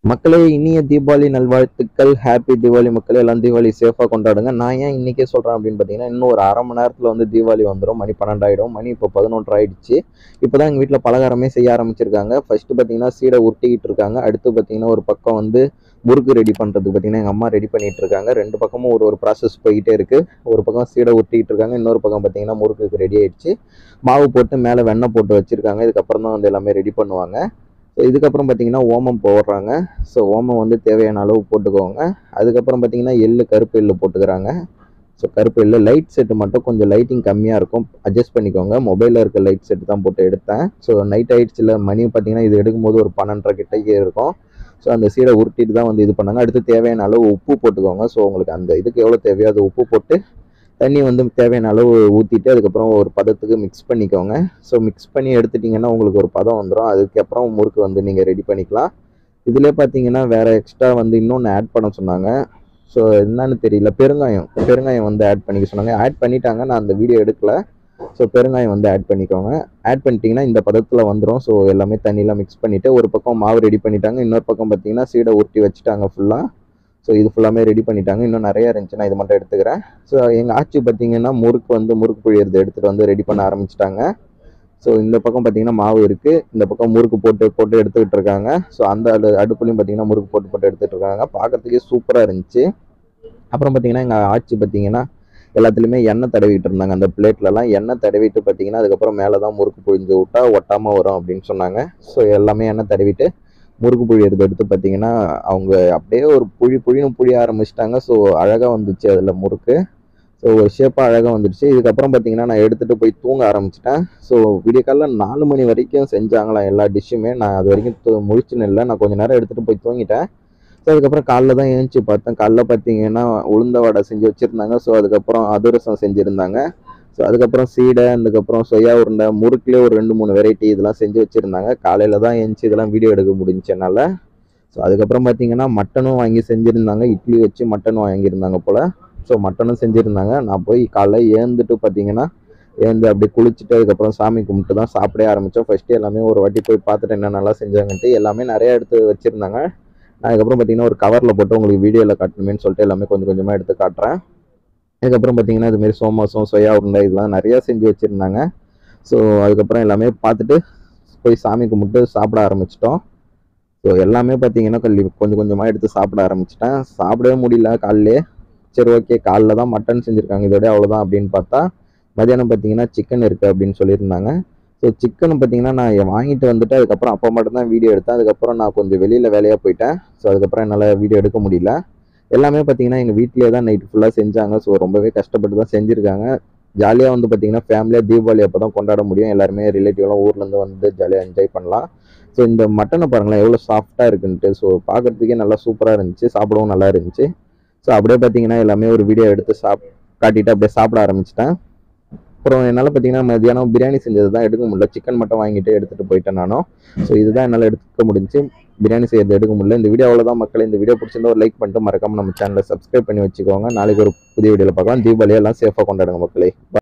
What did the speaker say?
மக்களே இனிய தீபாவளி நல்வாழ்த்துக்கள் ஹாப்பி தீபாவளி மக்களே எல்லாம் தீபாவளி சேஃபாக கொண்டாடுங்க நான் ஏன் இன்னைக்கே சொல்கிறேன் அப்படின்னு பார்த்தீங்கன்னா இன்னும் ஒரு அரை மணி நேரத்தில் வந்து தீபாவளி வந்துடும் மணி பன்னெண்டாயிடும் மணி இப்போ பதினொன்று ஆயிடுச்சு இப்போ தான் எங்கள் வீட்டில் பலகாரமே செய்ய ஆரம்பிச்சிருக்காங்க ஃபர்ஸ்ட் பார்த்தீங்கன்னா சீடை உருட்டிக்கிட்டு இருக்காங்க அடுத்து பார்த்தீங்கன்னா ஒரு பக்கம் வந்து முறுக்கு ரெடி பண்ணுறதுக்கு பார்த்தீங்கன்னா எங்கள் அம்மா ரெடி பண்ணிட்டு இருக்காங்க ரெண்டு பக்கமும் ஒரு ஒரு ப்ராசஸ் போயிட்டே இருக்கு ஒரு பக்கம் சீடை உருட்டிக்கிட்டு இருக்காங்க இன்னொரு பக்கம் பார்த்தீங்கன்னா முறுக்குக்கு ரெடி ஆயிடுச்சு மாவு போட்டு மேலே வெண்ணெய் போட்டு வச்சிருக்காங்க இதுக்கப்புறம் தான் வந்து எல்லாமே ரெடி பண்ணுவாங்க ஸோ இதுக்கப்புறம் பார்த்தீங்கன்னா ஓமம் போடுறாங்க ஸோ ஓமம் வந்து தேவையான அளவு போட்டுக்கோங்க அதுக்கப்புறம் பார்த்தீங்கன்னா எள்ளு கருப்பு எள்ளு போட்டுக்கிறாங்க ஸோ கருப்பு எள்ளு லைட் செட்டு மட்டும் கொஞ்சம் லைட்டிங் கம்மியாக இருக்கும் அட்ஜஸ்ட் பண்ணிக்கோங்க மொபைலில் இருக்க லைட் செட்டு தான் போட்டு எடுத்தேன் ஸோ நைட் ஆயிடுச்சுல மணி பார்த்தீங்கன்னா இது எடுக்கும்போது ஒரு பன்னெண்டரை கிட்டக்கே இருக்கும் ஸோ அந்த சீடை உருட்டிட்டு தான் வந்து இது பண்ணாங்க அடுத்து தேவையான அளவு உப்பு போட்டுக்கோங்க ஸோ உங்களுக்கு அந்த இதுக்கு எவ்வளோ தேவையோ அது உப்பு போட்டு தண்ணி வந்து தேவையான அளவு ஊற்றிட்டு அதுக்கப்புறம் ஒரு பதத்துக்கு மிக்ஸ் பண்ணிக்கோங்க ஸோ மிக்ஸ் பண்ணி எடுத்துட்டிங்கன்னா உங்களுக்கு ஒரு பதம் வந்துடும் அதுக்கப்புறம் முறுக்கு வந்து நீங்கள் ரெடி பண்ணிக்கலாம் இதில் பார்த்தீங்கன்னா வேறு எக்ஸ்ட்ரா வந்து இன்னொன்று ஆட் பண்ண சொன்னாங்க ஸோ என்னன்னு தெரியல பெருங்காயம் பெருங்காயம் வந்து ஆட் பண்ணிக்க சொன்னாங்க ஆட் பண்ணிட்டாங்க நான் அந்த வீடியோ எடுக்கல ஸோ பெருங்காயம் வந்து ஆட் பண்ணிக்கோங்க ஆட் பண்ணிட்டீங்கன்னா இந்த பதத்தில் வந்துடும் ஸோ எல்லாமே தண்ணியெலாம் மிக்ஸ் பண்ணிவிட்டு ஒரு பக்கம் மாவு ரெடி பண்ணிட்டாங்க இன்னொரு பக்கம் பார்த்தீங்கன்னா சீடை உருட்டி வச்சுட்டாங்க ஃபுல்லாக ஸோ இது ஃபுல்லாமே ரெடி பண்ணிட்டாங்க இன்னும் நிறைய இருந்துச்சு நான் இது மட்டும் எடுத்துக்கிறேன் ஸோ எங்கள் ஆச்சி பார்த்தீங்கன்னா முறுக்கு வந்து முறுக்கு புழியறது எடுத்துகிட்டு வந்து ரெடி பண்ண ஆரம்பிச்சிட்டாங்க ஸோ இந்த பக்கம் பார்த்தீங்கன்னா மாவு இருக்குது இந்த பக்கம் முறுக்கு போட்டு போட்டு எடுத்துக்கிட்டு இருக்காங்க ஸோ அந்த அடு அடுப்புலையும் பார்த்தீங்கன்னா முறுக்கு போட்டு போட்டு எடுத்துகிட்டு இருக்காங்க பார்க்கறதுக்கே சூப்பராக இருந்துச்சு அப்புறம் பார்த்தீங்கன்னா எங்கள் ஆச்சி பார்த்தீங்கன்னா எல்லாத்துலேயுமே எண்ணெய் தடவிட்டு இருந்தாங்க அந்த பிளேட்லலாம் எண்ணெய் தடவிட்டு பார்த்தீங்கன்னா அதுக்கப்புறம் மேலே தான் முறுக்கு புழிஞ்சு விட்டா ஒட்டாமல் வரும் அப்படின்னு சொன்னாங்க ஸோ எல்லாமே எண்ணெய் தடவிட்டு முறுக்கு புழியறது எடுத்து பார்த்தீங்கன்னா அவங்க அப்படியே ஒரு புழி புழின்னு புழிய ஆரம்பிச்சிட்டாங்க ஸோ அழகாக வந்துச்சு அதில் முறுக்கு ஸோ ஒரு ஷேப்பாக அழகாக வந்துடுச்சு இதுக்கப்புறம் பார்த்தீங்கன்னா நான் எடுத்துகிட்டு போய் தூங்க ஆரம்பிச்சிட்டேன் ஸோ விடிய காலைல நாலு மணி வரைக்கும் செஞ்சாங்களாம் எல்லா டிஷ்ஷுமே நான் அது வரைக்கும் து- முழிச்சுன்னு இல்லை நான் கொஞ்ச நேரம் எடுத்துகிட்டு போய் தூங்கிட்டேன் ஸோ அதுக்கப்புறம் காலைல தான் ஏஞ்சி பார்த்தேன் காலைல பார்த்தீங்கன்னா உளுந்த வடை செஞ்சு வச்சுருந்தாங்க ஸோ அதுக்கப்புறம் அதிரசம் செஞ்சுருந்தாங்க ஸோ அதுக்கப்புறம் சீடை அதுக்கப்புறம் சொயா உருண்டை முறுக்குலேயே ஒரு ரெண்டு மூணு வெரைட்டி இதெல்லாம் செஞ்சு வச்சுருந்தாங்க காலையில் தான் ஏஞ்சி இதெல்லாம் வீடியோ எடுக்க முடிஞ்சுச்சு என்னால் ஸோ அதுக்கப்புறம் பார்த்தீங்கன்னா மட்டனும் வாங்கி செஞ்சுருந்தாங்க இட்லி வச்சு மட்டன் வாங்கியிருந்தாங்க போல் ஸோ மட்டனும் செஞ்சுருந்தாங்க நான் போய் காலைல ஏந்துட்டு பார்த்தீங்கன்னா ஏந்து அப்படியே குளிச்சுட்டு அதுக்கப்புறம் சாமி கும்பிட்டு தான் சாப்பிடவே ஆரம்பித்தோம் ஃபஸ்ட்டு எல்லாமே ஒரு வாட்டி போய் பார்த்துட்டு என்ன நல்லா செஞ்சாங்கன்ட்டு எல்லாமே நிறையா எடுத்து வச்சுருந்தாங்க நான் அதுக்கப்புறம் பார்த்தீங்கன்னா ஒரு கவரில் போட்டு உங்களுக்கு வீடியோவில் காட்டணுமேன்னு சொல்லிட்டு எல்லாமே கொஞ்சம் கொஞ்சமாக எடுத்து காட்டுறேன் அதுக்கப்புறம் பார்த்தீங்கன்னா இதுமாரி சோமாசம் சொயா உருண்டை இதெல்லாம் நிறையா செஞ்சு வச்சுருந்தாங்க ஸோ அதுக்கப்புறம் எல்லாமே பார்த்துட்டு போய் சாமி கும்பிட்டு சாப்பிட ஆரம்பிச்சிட்டோம் ஸோ எல்லாமே பார்த்தீங்கன்னா கல்லி கொஞ்சம் கொஞ்சமாக எடுத்து சாப்பிட ஆரம்பிச்சிட்டேன் சாப்பிடவே முடியல காலையிலே சரி ஓகே காலைல தான் மட்டன் செஞ்சுருக்காங்க இதோட அவ்வளோதான் அப்படின்னு பார்த்தா மதியானம் பார்த்தீங்கன்னா சிக்கன் இருக்குது அப்படின்னு சொல்லியிருந்தாங்க ஸோ சிக்கன் பார்த்தீங்கன்னா நான் வாங்கிட்டு வந்துட்டு அதுக்கப்புறம் அப்போ மட்டும் தான் வீடியோ எடுத்தேன் அதுக்கப்புறம் நான் கொஞ்சம் வெளியில் வேலையாக போயிட்டேன் ஸோ அதுக்கப்புறம் என்னால் வீடியோ எடுக்க முடியல எல்லாமே பார்த்தீங்கன்னா எங்கள் வீட்டிலே தான் நைட் ஃபுல்லாக செஞ்சாங்க ஸோ ரொம்பவே கஷ்டப்பட்டு தான் செஞ்சுருக்காங்க ஜாலியாக வந்து பார்த்தீங்கன்னா ஃபேமிலியாக தீபாவளி அப்போ தான் கொண்டாட முடியும் எல்லாருமே ரிலேட்டிவ்லாம் ஊர்லேருந்து வந்து ஜாலியாக என்ஜாய் பண்ணலாம் ஸோ இந்த மட்டனை பாருங்களேன் எவ்வளோ சாஃப்டாக இருக்குன்ட்டு ஸோ பார்க்குறதுக்கே நல்லா சூப்பராக இருந்துச்சு சாப்பிடவும் நல்லா இருந்துச்சு ஸோ அப்படியே பார்த்தீங்கன்னா எல்லாமே ஒரு வீடியோ எடுத்து சாப் காட்டிட்டு அப்படியே சாப்பிட ஆரம்பிச்சிட்டேன் அப்புறம் என்னால் பார்த்தீங்கன்னா மதியானம் பிரியாணி செஞ்சது தான் எடுக்க முடியல சிக்கன் மட்டும் வாங்கிட்டு எடுத்துகிட்டு போயிட்டேன் நானும் ஸோ இதுதான் என்னால் எடுக்க முடிஞ்சு பிரியாணி செய்யறது எடுக்க முடியல இந்த வீடியோ அவ்வளோதான் மக்கள் இந்த வீடியோ பிடிச்சிருந்தா ஒரு லைக் பண்ணிட்டு மறக்காம நம்ம சேனலை சப்ஸ்கிரைப் பண்ணி வச்சுக்கோங்க நாளைக்கு ஒரு புதிய வீடியோவில் பார்க்கலாம் தீபாவளி எல்லாம் சேஃபாக கொண்டாடுங்க மக்களே